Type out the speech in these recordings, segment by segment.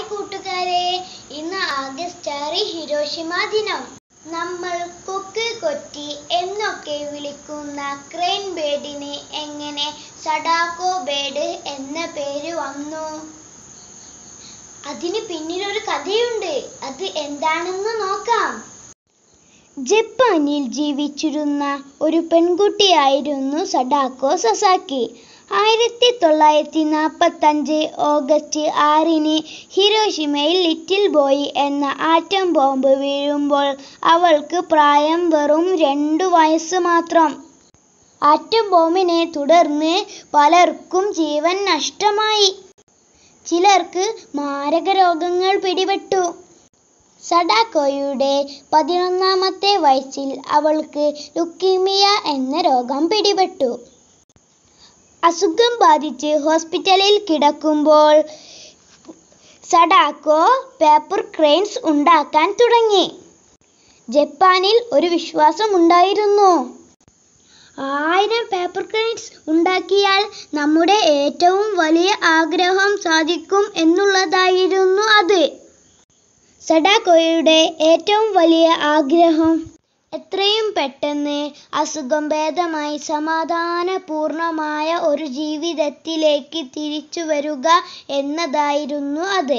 hi കൂട്ടുകാരെ ഇന്ന് August ആറ് ഹിരോഷിമ ദിനം നമ്മൾ കൊക്ക് കൊറ്റി എന്നൊക്കെ വിളിക്കുന്ന ക്രെയിൻ ബേഡിന് എങ്ങനെ സഡാക്കോ ബേഡ് എന്ന പേര് വന്നു അതിന് പിന്നിലൊരു കഥയുണ്ട് അത് എന്താണെന്ന് നോക്കാം ജപ്പാനിൽ ജീവിച്ചിരുന്ന ഒരു പെൺകുട്ടിയായിരുന്നു സഡാക്കോ സസാക്കി ആയിരത്തി തൊള്ളായിരത്തി നാൽപ്പത്തഞ്ച് ഓഗസ്റ്റ് ആറിന് ഹിരോഷിമയിൽ ലിറ്റിൽ ബോയ് എന്ന ആറ്റം ബോംബ് വീഴുമ്പോൾ അവൾക്ക് പ്രായം വെറും രണ്ടു വയസ്സ് മാത്രം ആറ്റം ബോംബിനെ തുടർന്ന് പലർക്കും ജീവൻ നഷ്ടമായി ചിലർക്ക് മാരക രോഗങ്ങൾ പിടിപെട്ടു സഡാക്കോയുടെ പതിനൊന്നാമത്തെ വയസ്സിൽ അവൾക്ക് ലുക്കീമിയ എന്ന രോഗം പിടിപെട്ടു അസുഖം ബാധിച്ച് ഹോസ്പിറ്റലിൽ കിടക്കുമ്പോൾ സഡാക്കോ പേപ്പർ ക്രെയിൻസ് ഉണ്ടാക്കാൻ തുടങ്ങി ജപ്പാനിൽ ഒരു വിശ്വാസമുണ്ടായിരുന്നു ആയിരം പേപ്പർ ക്രെയിൻസ് ഉണ്ടാക്കിയാൽ നമ്മുടെ ഏറ്റവും വലിയ ആഗ്രഹം സാധിക്കും എന്നുള്ളതായിരുന്നു അത് സഡാക്കോയുടെ ഏറ്റവും വലിയ ആഗ്രഹം എത്രയും പെട്ടെന്ന് അസുഖം ഭേദമായി സമാധാനപൂർണമായ ഒരു ജീവിതത്തിലേക്ക് തിരിച്ചു വരിക എന്നതായിരുന്നു അത്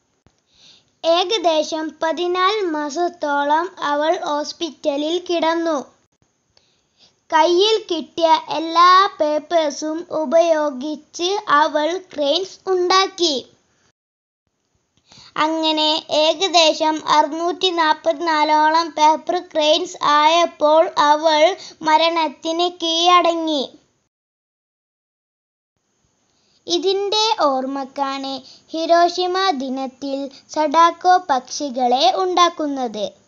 ഏകദേശം പതിനാല് മാസത്തോളം അവൾ ഹോസ്പിറ്റലിൽ കിടന്നു കയ്യിൽ കിട്ടിയ എല്ലാ പേപ്പേഴ്സും ഉപയോഗിച്ച് അവൾ ക്രെയിൻസ് ഉണ്ടാക്കി അങ്ങനെ ഏകദേശം അറുന്നൂറ്റി നാൽപ്പത്തിനാലോളം പേപ്പർ ക്രെയിൻസ് ആയപ്പോൾ അവൾ മരണത്തിന് കീഴടങ്ങി ഇതിന്റെ ഓർമ്മക്കാണ് ഹിരോഷിമ ദിനത്തിൽ സഡാക്കോ പക്ഷികളെ ഉണ്ടാക്കുന്നത്